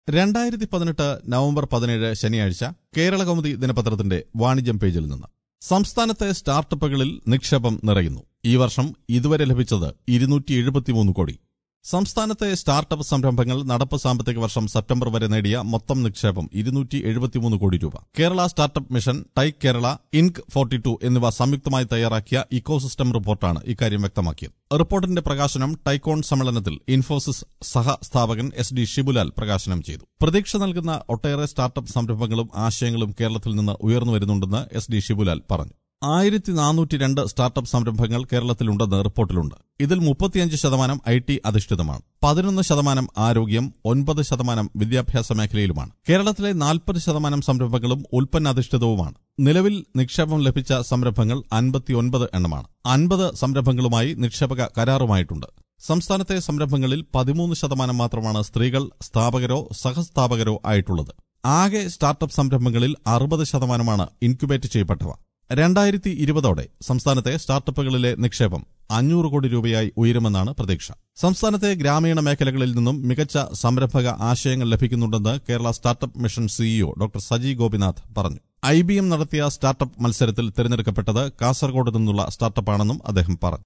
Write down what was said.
രണ്ടായിരത്തി പതിനെട്ട് നവംബർ പതിനേഴ് ശനിയാഴ്ച കേരള കൗമുദി ദിനപത്രത്തിന്റെ വാണിജ്യം പേജിൽ നിന്ന് സംസ്ഥാനത്തെ സ്റ്റാർട്ടപ്പുകളിൽ നിക്ഷേപം നിറയുന്നു ഈ വർഷം ഇതുവരെ ലഭിച്ചത് ഇരുന്നൂറ്റി എഴുപത്തിമൂന്ന് കോടി സംസ്ഥാനത്തെ സ്റ്റാർട്ടപ്പ് സംരംഭങ്ങൾ നടപ്പ് സാമ്പത്തിക വർഷം സെപ്റ്റംബർ വരെ നേടിയ മൊത്തം നിക്ഷേപം ഇരുന്നൂറ്റി എഴുപത്തിമൂന്ന് കോടി രൂപ കേരള സ്റ്റാർട്ടപ്പ് മിഷൻ ടൈക് കേരള ഇൻക് ഫോർട്ടി ടു എന്നിവ സംയുക്തമായി തയ്യാറാക്കിയ ഇക്കോസിസ്റ്റം റിപ്പോർട്ടാണ് ഇക്കാര്യം വ്യക്തമാക്കിയത് റിപ്പോർട്ടിന്റെ പ്രകാശനം ടൈക്കോൺ സമ്മേളനത്തിൽ ഇൻഫോസിസ് സഹ സ്ഥാപകൻ എസ് ഡി ഷിബുലാൽ പ്രകാശനം ചെയ്തു പ്രതീക്ഷ നൽകുന്ന ഒട്ടേറെ സ്റ്റാർട്ടപ്പ് സംരംഭങ്ങളും ആശയങ്ങളും കേരളത്തിൽ നിന്ന് ഉയർന്നു വരുന്നുണ്ടെന്ന് എസ് ഡി ഷിബുലാൽ പറഞ്ഞു ആയിരത്തി നാനൂറ്റി രണ്ട് സ്റ്റാർട്ടപ്പ് സംരംഭങ്ങൾ കേരളത്തിലുണ്ടെന്ന് റിപ്പോർട്ടിലുണ്ട് ഇതിൽ മുപ്പത്തിയഞ്ച് ശതമാനം ഐ ടി അധിഷ്ഠിതമാണ് പതിനൊന്ന് ശതമാനം ആരോഗ്യം ഒൻപത് ശതമാനം വിദ്യാഭ്യാസ മേഖലയിലുമാണ് കേരളത്തിലെ നാൽപ്പത് ശതമാനം സംരംഭങ്ങളും ഉൽപ്പന്നാധിഷ്ഠിതവുമാണ് നിലവിൽ നിക്ഷേപം ലഭിച്ച സംരംഭങ്ങൾ അൻപത്തിയൊൻപത് എണ്ണമാണ് അൻപത് സംരംഭങ്ങളുമായി നിക്ഷേപക കരാറുമായിട്ടുണ്ട് സംസ്ഥാനത്തെ സംരംഭങ്ങളിൽ പതിമൂന്ന് ശതമാനം മാത്രമാണ് സ്ത്രീകൾ സ്ഥാപകരോ സഹസ്ഥാപകരോ ആയിട്ടുള്ളത് ആകെ സ്റ്റാർട്ടപ്പ് സംരംഭങ്ങളിൽ അറുപത് ശതമാനമാണ് ഇൻക്യുബേറ്റ് ചെയ്യപ്പെട്ടവ രണ്ടായിരത്തി ഇരുപതോടെ സംസ്ഥാനത്തെ സ്റ്റാർട്ടപ്പുകളിലെ നിക്ഷേപം അഞ്ഞൂറ് കോടി രൂപയായി ഉയരുമെന്നാണ് പ്രതീക്ഷ സംസ്ഥാനത്തെ ഗ്രാമീണ മേഖലകളിൽ നിന്നും മികച്ച സംരംഭക ആശയങ്ങൾ ലഭിക്കുന്നുണ്ടെന്ന് Kerala startup mission CEO doctor Saji Gopinath പറഞ്ഞു ഐ ബി എം നടത്തിയ സ്റ്റാർട്ടപ്പ് മത്സരത്തിൽ തിരഞ്ഞെടുക്കപ്പെട്ടത് കാസർഗോഡ് നിന്നുള്ള സ്റ്റാർട്ടപ്പാണെന്നും അദ്ദേഹം പറഞ്ഞു